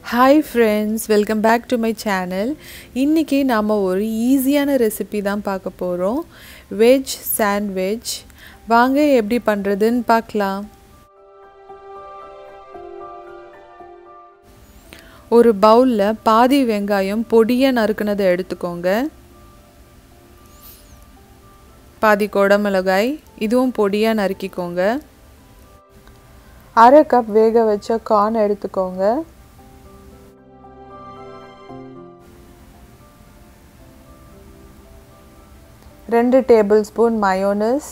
hi friends welcome back to my channel இன்றைக்கி நாம் ஒரு ஈஸியான ரெசிபி தான் பார்க்க போகிறோம் வெஜ் சாண்ட்விச் வாங்க எப்படி பண்ணுறதுன்னு பார்க்கலாம் ஒரு பவுலில் பாதி வெங்காயம் பொடியாக நறுக்குனதை எடுத்துக்கோங்க பாதி குடமிளகாய் இதுவும் பொடியாக நறுக்கிக்கோங்க அரை கப் வேக வச்ச கார்ன் எடுத்துக்கோங்க ரெண்டு டேபிள் ஸ்பூன் மயோனஸ்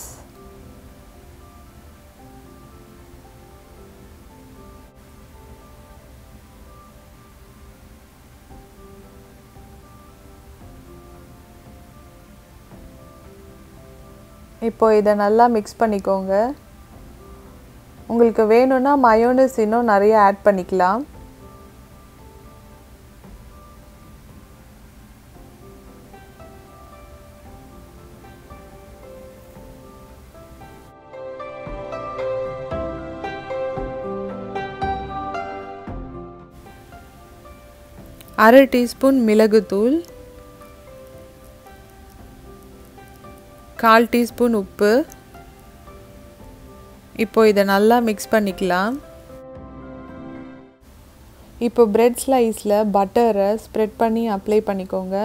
இப்போ இதை நல்லா மிக்ஸ் பண்ணிக்கோங்க உங்களுக்கு வேணும்னா மயோனஸ் இன்னும் நிறைய ஆட் பண்ணிக்கலாம் அரை டீஸ்பூன் மிளகுத்தூள் கால் டீஸ்பூன் உப்பு இப்போ இதை நல்லா மிக்ஸ் பண்ணிக்கலாம் இப்போ பிரெட் ஸ்லைஸில் பட்டரை ஸ்ப்ரெட் பண்ணி அப்ளை பண்ணிக்கோங்க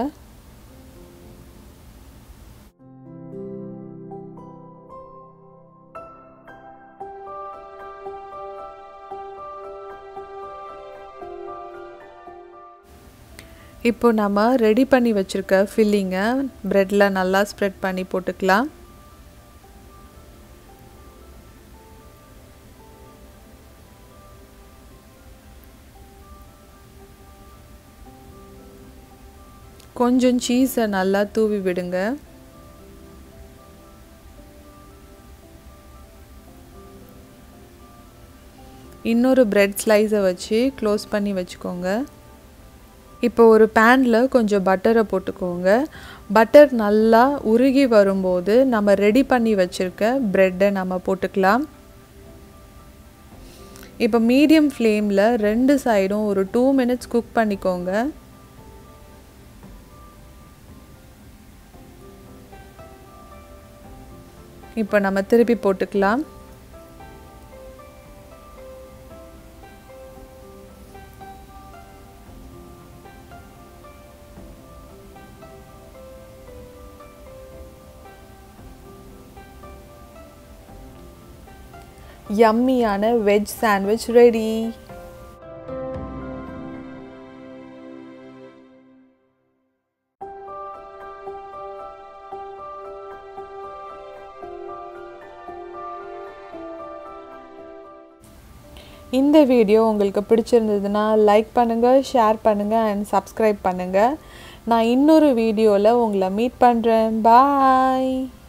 இப்போ நம்ம ரெடி பண்ணி வச்சுருக்க ஃபில்லிங்கை ப்ரெட்டில் நல்லா ஸ்ப்ரெட் பண்ணி போட்டுக்கலாம் கொஞ்சம் சீஸை நல்லா தூவி விடுங்க இன்னொரு பிரெட் ஸ்லைஸை வச்சு க்ளோஸ் பண்ணி வச்சுக்கோங்க இப்போ ஒரு பேனில் கொஞ்சம் பட்டரை போட்டுக்கோங்க பட்டர் நல்லா உருகி வரும்போது நம்ம ரெடி பண்ணி வச்சுருக்க ப்ரெட்டை நம்ம போட்டுக்கலாம் இப்போ மீடியம் ஃப்ளேமில் ரெண்டு சைடும் ஒரு டூ மினிட்ஸ் குக் பண்ணிக்கோங்க இப்போ நம்ம திருப்பி போட்டுக்கலாம் யம்மியான வெஜ் சாண்ட்விச் ரெடி இந்த வீடியோ உங்களுக்கு பிடிச்சிருந்ததுன்னா லைக் பண்ணுங்கள் ஷேர் பண்ணுங்கள் அண்ட் சப்ஸ்கிரைப் பண்ணுங்கள் நான் இன்னொரு வீடியோவில் உங்களை மீட் பண்ணுறேன் பாய்